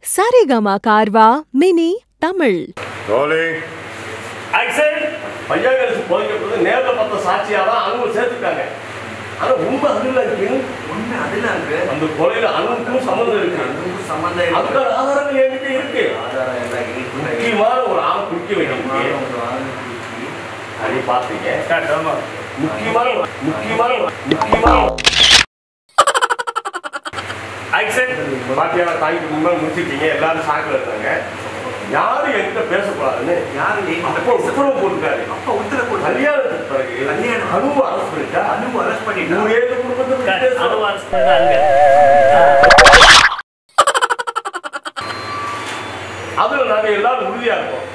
Saregama Carvaan mini Tamil rolling action பையாங்கரசு புதைக்கப்பட்டது நேர்ல பார்த்த சாட்சியா தான் அனுபவம் சேர்த்துட்டாங்க ஆனா உண்மை அதுல இருக்கு உண்மை அதுல இருக்கு அந்த கொலையில அணுவுக்கும் சம்மந்தம் இருக்கு அதுக்கும் சம்மந்தம் இருக்கு அதுக்கான ஆதாரங்கள் என்கிட்ட இருக்கு ஆதாரம் எல்லாம் இருக்கு முக்கியமான ஒரு ஆளை குடிக்க வைக்கணும் முக்கியமான ஒரு ஆளு இருக்கு. அதை பார்த்தீங்க முக்கியமான ஒரு- முக்கியமான ஒரு- முக்கியமான ஒரு- ஆக்சன் பாத்தியா தாய்க்கு முன்னாடி முடிச்சிருக்கீங்க எல்லாரும் சாக்கில் இருந்தாங்க யாரும் என்கிட்ட பேசக்கூடாதுன்னு யாரு நீ? அப்போ உத்தரவு போட்டுருக்காரு அப்பா உத்தரவு போட்டு கல்யாணத்துக்கு பிறகு கல்யாணம். அனுபவ அரசு பண்ணிட்டா அனுபவம் அரெஸ்ட் பண்ணிட்டா நூறு ஏழு குடும்பத்தை பத்தி பேசணும். அதுல நாங்க எல்லாரும் உறுதியா இருக்கோம்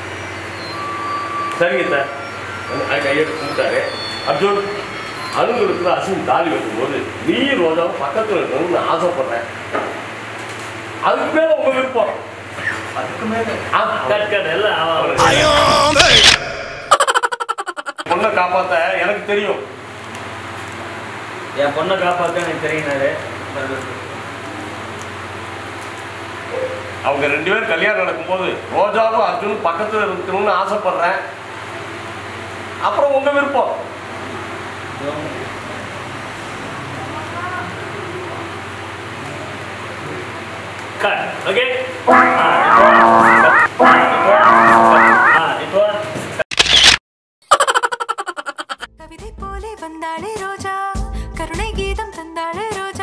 சரிங்க சார் அது கையெழுத்து கும்பிட்டாரு அர்ஜுன் அணுங்களுக்கு அசின் தாலி வைக்கும்போது நீ ரோஜாவும் பக்கத்துல இருக்கணும்னு நான் ஆசைப்படுறேன் அதுக்கு மேல உங்க விருப்பம் அதுக்கு மேல ஆ, பொண்ணை காப்பாத்த எனக்கு தெரியும் என் பொண்ணை காப்பாற்ற எனக்கு தெரியினாரு அவங்க ரெண்டு பேரும் கல்யாணம் நடக்கும்போது ரோஜாவும் அர்ஜுனும் பக்கத்துல இருக்கணும்னு ஆசைப்படுறேன் அப்புறம் உங்க விருப்பம் ஓகே இப்போ கவிதை போலே வந்தாளே ரோஜா கருணை கீதம் தந்தாளே ரோஜா